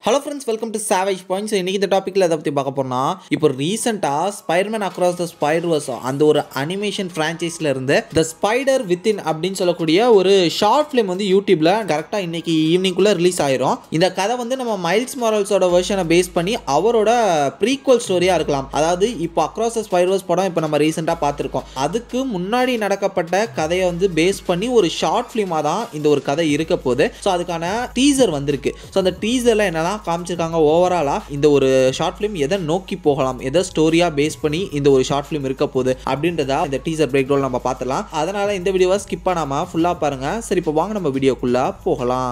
hello friends welcome to savage points இன்னைக்கு இந்த டாப்பிக்கில் எதை பற்றி பார்க்க போறோம்னா இப்போ ரீசெண்டாக ஸ்பைடர்மேன் அக்ராஸ் த ஸ்பைடர்வர்ஸ் அந்த ஒரு அனிமேஷன் ஃப்ரான்ச்சைஸில் இருந்து த ஸ்பைடர் வித்தின் அப்படின்னு சொல்லக்கூடிய ஒரு ஷார்ட் ஃபிலிம் வந்து யூடியூப்ல கரெக்டாக இன்னைக்கு ஈவினிங்குள்ளே ரிலீஸ் ஆயிரும் இந்த கதை வந்து நம்ம மைல்ஸ் மாரல்ஸோட வெர்ஷனை பேஸ் பண்ணி அவரோட ப்ரீக்வல் ஸ்டோரியாக இருக்கலாம் அதாவது இப்போ அக்ராஸ் த ஸ்பைடர்வர்ஸ் படம் இப்போ நம்ம ரீசெண்டாக பார்த்துருக்கோம் அதுக்கு முன்னாடி நடக்கப்பட்ட கதையை வந்து பேஸ் பண்ணி ஒரு ஷார்ட் ஃபிலிமாக தான் இந்த ஒரு கதை இருக்க போகுது ஸோ அதுக்கான டீசர் வந்திருக்கு ஸோ அந்த டீசரில் என்னெல்லாம் காமிச்சிருக்காங்க ஓவராலாக இந்த ஒரு ஷார்ட் ஃபிலிம் எதை நோக்கி போகலாம் எதை ஸ்டோரியாக பேஸ் பண்ணி இந்த ஒரு ஷார்ட் ஃபிலிம் இருக்க போகுது அப்படின்றதா இந்த டீசர் பிரேக் டவுன் நம்ம பார்த்துலாம் அதனால் இந்த வீடியோவை ஸ்கிப் பண்ணாமல் ஃபுல்லாக பாருங்கள் சரி இப்போ வாங்க நம்ம வீடியோக்குள்ளே போகலாம்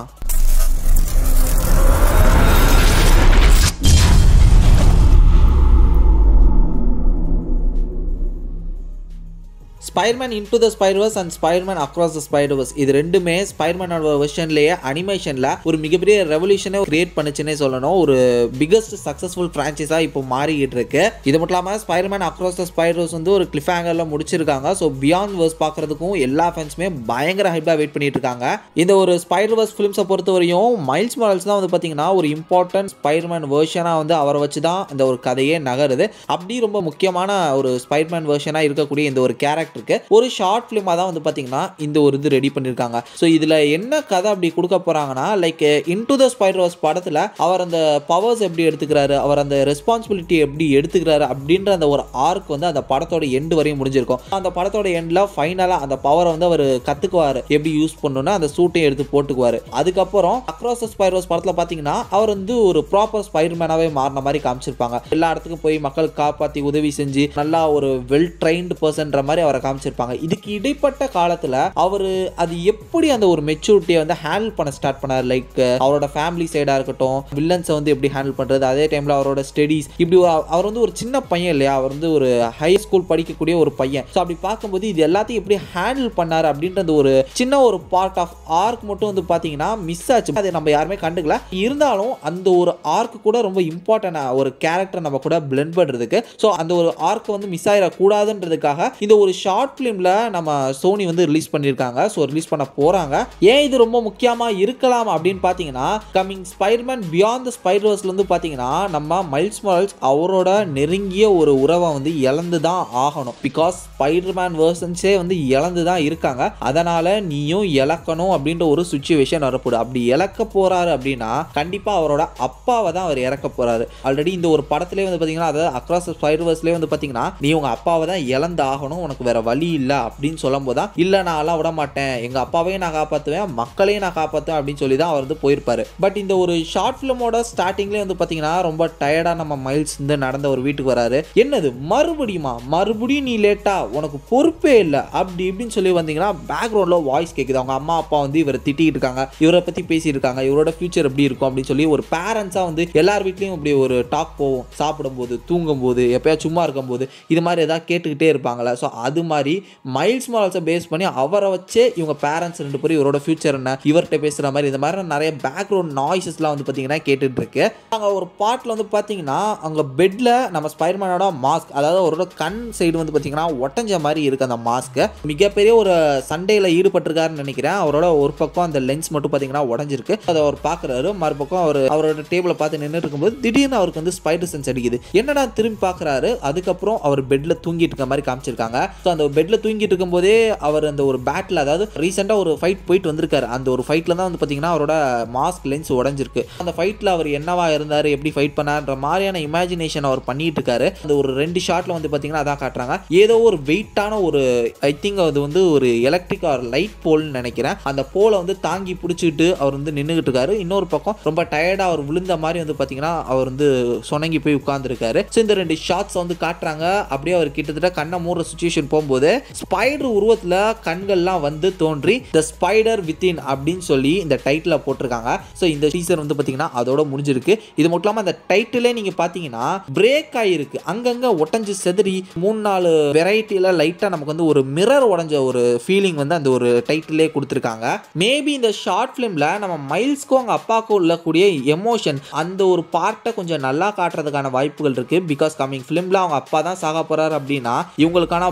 Spiderman into the spiderverse and Spiderman across the spiderverse இது ரெண்டுமே ஸ்பைர்மேனோட வெர்ஷன்லேயே அனிமேஷனில் ஒரு மிகப்பெரிய ரெவல்யூஷனை கிரியேட் பண்ணுச்சுன்னே சொல்லணும் ஒரு பிகஸ்ட் சக்ஸஸ்ஃபுல் ஃப்ரான்ச்சைஸாக இப்போ மாறிக்கிட்டு இருக்கு இது மட்டும் இல்லாமல் ஸ்பைர்மேன் அக்ராஸ் த ஸ்பைடர்வர்ஸ் வந்து ஒரு கிளிஃப் ஹேங்கரில் முடிச்சிருக்காங்க ஸோ பியாண்ட் வேர்ஸ் பார்க்குறதுக்கும் எல்லா ஃபேன்ஸுமே பயங்கர ஹைப்பாக வெயிட் பண்ணிட்டு இருக்காங்க இந்த ஒரு ஸ்பைடர்வர்ஸ் ஃபிலிம்ஸை பொறுத்த வரையும் மைல்ஸ் மாரல்ஸ் தான் வந்து பார்த்தீங்கன்னா ஒரு இம்பார்ட்டன்ட் ஸ்பைடர்மேன் வேர்ஷனாக வந்து அவரை வச்சு தான் இந்த ஒரு கதையே நகருது அப்படி ரொம்ப முக்கியமான ஒரு ஸ்பைடர்மேன் வேர்ஷனாக இருக்கக்கூடிய இந்த ஒரு கேரக்டருக்கு ஒரு ஷார்ட் ஃபிலிமாக தான் வந்து பார்த்தீங்கன்னா இந்த ஒரு இது ரெடி பண்ணியிருக்காங்க ஸோ இதில் என்ன கதை அப்படி கொடுக்க போகிறாங்கன்னா லைக் இன்டு த ஸ்பைடர்வர்ஸ் படத்தில் அவர் அந்த பவர்ஸ் எப்படி எடுத்துக்கிறாரு அவர் அந்த ரெஸ்பான்சிபிலிட்டி எப்படி எடுத்துக்கிறாரு அப்படின்ற அந்த ஒரு ஆர்க் வந்து அந்த படத்தோட எண்டு வரையும் முடிஞ்சிருக்கும் அந்த படத்தோட எண்டில் ஃபைனலாக அந்த பவரை வந்து அவர் கற்றுக்குவார் எப்படி யூஸ் பண்ணணும்னு அந்த சூட்டையும் எடுத்து போட்டுக்குவார் அதுக்கப்புறம் அக்ராஸ் த ஸ்பைடர்வர்ஸ் படத்தில் பார்த்தீங்கன்னா அவர் வந்து ஒரு ப்ராப்பர் ஸ்பைடர்மேனாகவே மாறின மாதிரி காமிச்சிருப்பாங்க எல்லா இடத்துக்கும் போய் மக்கள் காப்பாற்றி உதவி செஞ்சு நல்லா ஒரு வெல் ட்ரைன்டு பர்சன்ற மாதிரி அவரை காமிச்சிருப்பாங்க இதுக்கு இடைப்பட்ட காலத்தில் அவர் அது எப்படி அந்த ஒரு மெச்சூரிட்டியை வந்து ஹேண்டில் பண்ண ஸ்டார்ட் பண்ணார் லைக் அவரோட ஃபேமிலி சைடாக இருக்கட்டும் வில்லன்ஸை வந்து எப்படி ஹேண்டில் பண்ணுறது அதே டைமில் அவரோட ஸ்டடீஸ் இப்படி ஒரு- அவர் வந்து ஒரு சின்ன பையன் இல்லையா அவர் வந்து ஒரு ஹை ஸ்கூல் படிக்கக்கூடிய ஒரு பையன் ஸோ அப்படி பார்க்கும்போது இது எல்லாத்தையும் எப்படி ஹேண்டில் பண்ணார் அப்படின்றது ஒரு சின்ன ஒரு பார்ட் ஆஃப் ஆர்க் மட்டும் வந்து பார்த்தீங்கன்னா மிஸ் ஆச்சு அதை நம்ம யாருமே கண்டுக்கல இருந்தாலும் அந்த ஒரு ஆர்க் கூட ரொம்ப இம்பார்ட்டன்ட் ஒரு கேரக்டர் நம்ம கூட பிளெண்ட் பண்ணுறதுக்கு ஸோ அந்த ஒரு ஆர்க் வந்து மிஸ் ஆகிடக்கூடாதுன்றதுக்காக இந்த ஒரு ஷார்ட் ஃபிலிமில் நம்ம சோனி வந்து ரிலீஸ் பண்ணியிருக்காங்க ஸோ ரிலீஸ் பண்ண போகிறாங்க ஏன் இது ரொம்ப முக்கியமாக இருக்கலாம் அப்படின்னு பார்த்தீங்கன்னா கம்மிங் ஸ்பைடர்மேன் பியாண்ட் த ஸ்பைடர்ஸ்லேருந்து பார்த்தீங்கன்னா நம்ம மைல்ஸ் மாரல்ஸ் அவரோட நெருங்கிய ஒரு உறவை வந்து இழந்து தான் ஆகணும் பிகாஸ் ஸ்பைடர்மேன் வேர்ஷன்ஸே வந்து இழந்து தான் இருக்காங்க அதனால் நீயும் இழக்கணும் அப்படின்ற ஒரு சுச்சுவேஷன் வரப்போகுது அப்படி இழக்க போகிறாரு அப்படின்னா கண்டிப்பாக அவரோட அப்பாவை தான் அவர் இறக்க போகிறாரு ஆல்ரெடி இந்த ஒரு படத்துலேயே வந்து பார்த்தீங்கன்னா அதாவது அக்ராஸ் ஸ்பைடர்வர்ஸ்லேயே வந்து பார்த்தீங்கன்னா நீ உங்கள் அப்பாவை தான் இழந்து ஆகணும் உனக்கு வேற வழி இல்லை அப்படின்னு சொல்லும் போது தான் இல்லை நான் எல்லாம் விட மாட்டேன் எங்கள் அப்பாவையும் நான் காப்பாற்றுவேன் மக்களையும் நான் காப்பாற்றுவேன் அப்படின்னு சொல்லி தான் அவர் வந்து போயிருப்பாரு பட் இந்த ஒரு ஷார்ட் ஃபிலிமோட ஸ்டார்டிங்லேயே வந்து பார்த்தீங்கன்னா ரொம்ப டயர்டாக நம்ம மைல்ஸ் வந்து நடந்த ஒரு வீட்டுக்கு வராரு என்னது மறுபடியுமா மறுபடியும் நீ லேட்டா உனக்கு பொறுப்பே இல்லை அப்படி இப்படின்னு சொல்லி வந்தீங்கன்னா பேக்ரவுண்டில் வாய்ஸ் கேட்குது அவங்க அம்மா அப்பா வந்து இவரை திட்டிட்டு இருக்காங்க இவரை பற்றி பேசியிருக்காங்க இவரோட ஃபியூச்சர் எப்படி இருக்கும் அப்படின்னு சொல்லி ஒரு பேரண்ட்ஸாக வந்து எல்லார் வீட்லேயும் இப்படி ஒரு டாக் போகும் சாப்பிடும்போது தூங்கும்போது எப்பயாச்சும் சும்மா இருக்கும்போது இது மாதிரி ஏதாவது கேட்டுக்கிட்டே இருப்பாங்களே ஸோ அது மாதிரி மைல்ஸ் மாரல்ஸை பேஸ் பண்ணி அவரை வச்சே இவங்க பேரண்ட்ஸ் ரெண்டு பேரும் இவரோட ஃபியூச்சர் என்ன இவர்கிட்ட பேசுகிற மாதிரி இந்த மாதிரி நிறைய பேக்ரவுண்ட் நாய்ஸஸ்லாம் வந்து பார்த்தீங்கன்னா கேட்டுட்டு இருக்கு அங்கே ஒரு பாட்டில் வந்து பார்த்தீங்கன்னா அங்கே பெட்டில் நம்ம ஸ்பைடர்மேனோட மாஸ்க் அதாவது அவரோட கண் சைடு வந்து பார்த்தீங்கன்னா ஒட்டஞ்ச மாதிரி இருக்கு அந்த மாஸ்க்கு மிகப்பெரிய ஒரு சண்டையில் ஈடுபட்டிருக்காருன்னு நினைக்கிறேன் அவரோட ஒரு பக்கம் அந்த லென்ஸ் மட்டும் பார்த்தீங்கன்னா உடஞ்சிருக்கு அதை அவர் பார்க்குறாரு மறுபக்கம் அவர் அவரோட டேபிளை பார்த்து நின்றுட்டு இருக்கும்போது திடீர்னு அவருக்கு வந்து ஸ்பைடர் சென்ஸ் அடிக்குது என்னடா திரும்பி பார்க்குறாரு அதுக்கப்புறம் அவர் பெட்டில் தூங்கிட்டு இருக்க மாதிரி காமிச்சிருக்காங்க ஸோ அந்த பெட்டில் தூங்கிட்டு இருக்கும்போதே அவர் அந்த ஒரு பேட்டில் அதாவது ரீசெண்டாக ஒரு ஃபைட் போயிட்டு வந்திருக்காரு அந்த ஒரு ஃபைட்டில் தான் வந்து பார்த்தீங்கன்னா அவரோட மாஸ்க் லென்ஸ் உடஞ்சிருக்கு அந்த ஃபைட்டில் அவர் என்னவா இருந்தார் எப்படி ஃபைட் பண்ணார்ன்ற மாதிரியான இமேஜினேஷன் அவர் பண்ணிட்டு இருக்காரு அந்த ஒரு ரெண்டு ஷாட்டில் வந்து பார்த்தீங்கன்னா அதான் காட்டுறாங்க ஏதோ ஒரு வெயிட்டான ஒரு ஐ திங்க் அது வந்து ஒரு எலக்ட்ரிக் ஆர் லைட் போல்னு நினைக்கிறேன் அந்த போலை வந்து தாங்கி பிடிச்சிக்கிட்டு அவர் வந்து நின்றுகிட்டு இருக்காரு இன்னொரு பக்கம் ரொம்ப டயர்டாக அவர் விழுந்த மாதிரி வந்து பார்த்தீங்கன்னா அவர் வந்து சொனங்கி போய் உட்கார்ந்துருக்காரு ஸோ இந்த ரெண்டு ஷாட்ஸ் வந்து காட்டுறாங்க அப்படியே அவர் கிட்டத்தட்ட கண்ணை மூடுற சுச்சுவேஷன் போகும்போது ஸ்பைடர் உருவத்தில் கண்கள்லாம் வந்து தோன்றி த ஸ்பைடர் வித்தின் அப்படின்னு சொல்லி இந்த டைட்டில் போட்டிருக்காங்க ஸோ இந்த டீசர் வந்து பார்த்தீங்கன்னா அதோட முடிஞ்சிருக்கு இது மட்டும் இல்லாமல் அந்த டைட்டிலே நீங்கள் பார்த்தீங்கன்னா பிரேக் ஆகிருக்கு அங்கங்கே ஒட்டஞ்சு செதறி மூணு நாலு வெரைட்டியில் லைட்டாக நமக்கு வந்து ஒரு மிரர் உடஞ்ச ஒரு ஃபீலிங் வந்து அந்த ஒரு டைட்டிலே கொடுத்துருக்காங்க மேபி இந்த ஷார்ட் ஃபிலிமில் நம்ம மைல்ஸ்க்கும் அவங்க அப்பாவுக்கும் உள்ளக்கூடிய எமோஷன் அந்த ஒரு பார்ட்டை கொஞ்சம் நல்லா காட்டுறதுக்கான வாய்ப்புகள் இருக்குது பிகாஸ் கம்மிங் ஃபிலிமில் அவங்க அப்பா தான் சாக போகிறாரு அப்படின்னா இவங்களுக்கான பாண்டை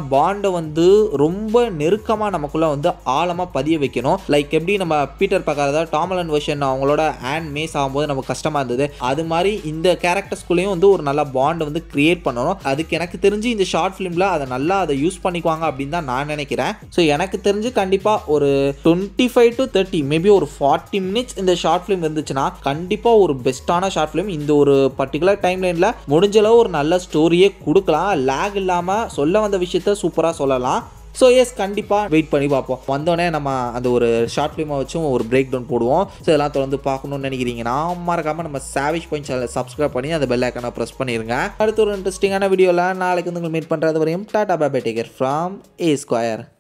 பாண்டை வந்து ரொம்ப நெருக்கமாக நமக்குள்ளே வந்து ஆழமாக பதிய வைக்கணும் லைக் எப்படி நம்ம பீட்டர் பார்க்காத டாமலன் வெர்ஷன் அவங்களோட ஹேண்ட் மேஸ் ஆகும்போது நமக்கு கஷ்டமாக இருந்தது அது மாதிரி இந்த கேரக்டர்ஸ்குள்ளேயும் வந்து ஒரு நல்ல பாண்டை வந்து கிரியேட் பண்ணணும் அதுக்கு எனக்கு தெரிஞ்சு இந்த ஷார்ட் ஃபிலிமில் அதை நல்லா அதை யூஸ் பண்ணிக்குவாங்க அப்படின்னு தான் நான் நினைக்கிறேன் ஸோ எனக்கு தெரிஞ்சு கண்டிப்பாக ஒரு twenty five to thirty maybe ஒரு ஃபார்ட்டி மினிட்ஸ் இந்த ஷார்ட் ஃபிலிம் இருந்துச்சுன்னா கண்டிப்பாக ஒரு பெஸ்ட்டான ஷார்ட் ஃபிலிம் இந்த ஒரு பர்டிகுலர் டைம் லைனில் முடிஞ்ச அளவு ஒரு நல்ல ஸ்டோரியே கொடுக்கலாம் லேக் இல்லாமல் சொல்ல வந்த விஷயத்த சூப்பராக சொல்லலாம் ஸோ எஸ் கண்டிப்பாக வெயிட் பண்ணி பார்ப்போம் வந்தோடனே நம்ம அந்த ஒரு ஷார்ட் ஃபிலிமை வச்சும் ஒரு பிரேக் டவுன் போடுவோம் ஸோ இதெல்லாம் தொடர்ந்து பார்க்கணும்னு நினைக்கிறீங்கன்னா மறக்காமல் நம்ம சாவிஷ் பாயிண்ட் சேனலை சப்ஸ்கிரைப் பண்ணி அந்த பெல் ஐக்கனை ப்ரெஸ் பண்ணிடுங்க அடுத்த ஒரு இன்ட்ரெஸ்டிங்கான வீடியோவில் நாளைக்கு வந்து உங்களை மீட் பண்ணுறது வரையும் டாடா bye bye take care from A square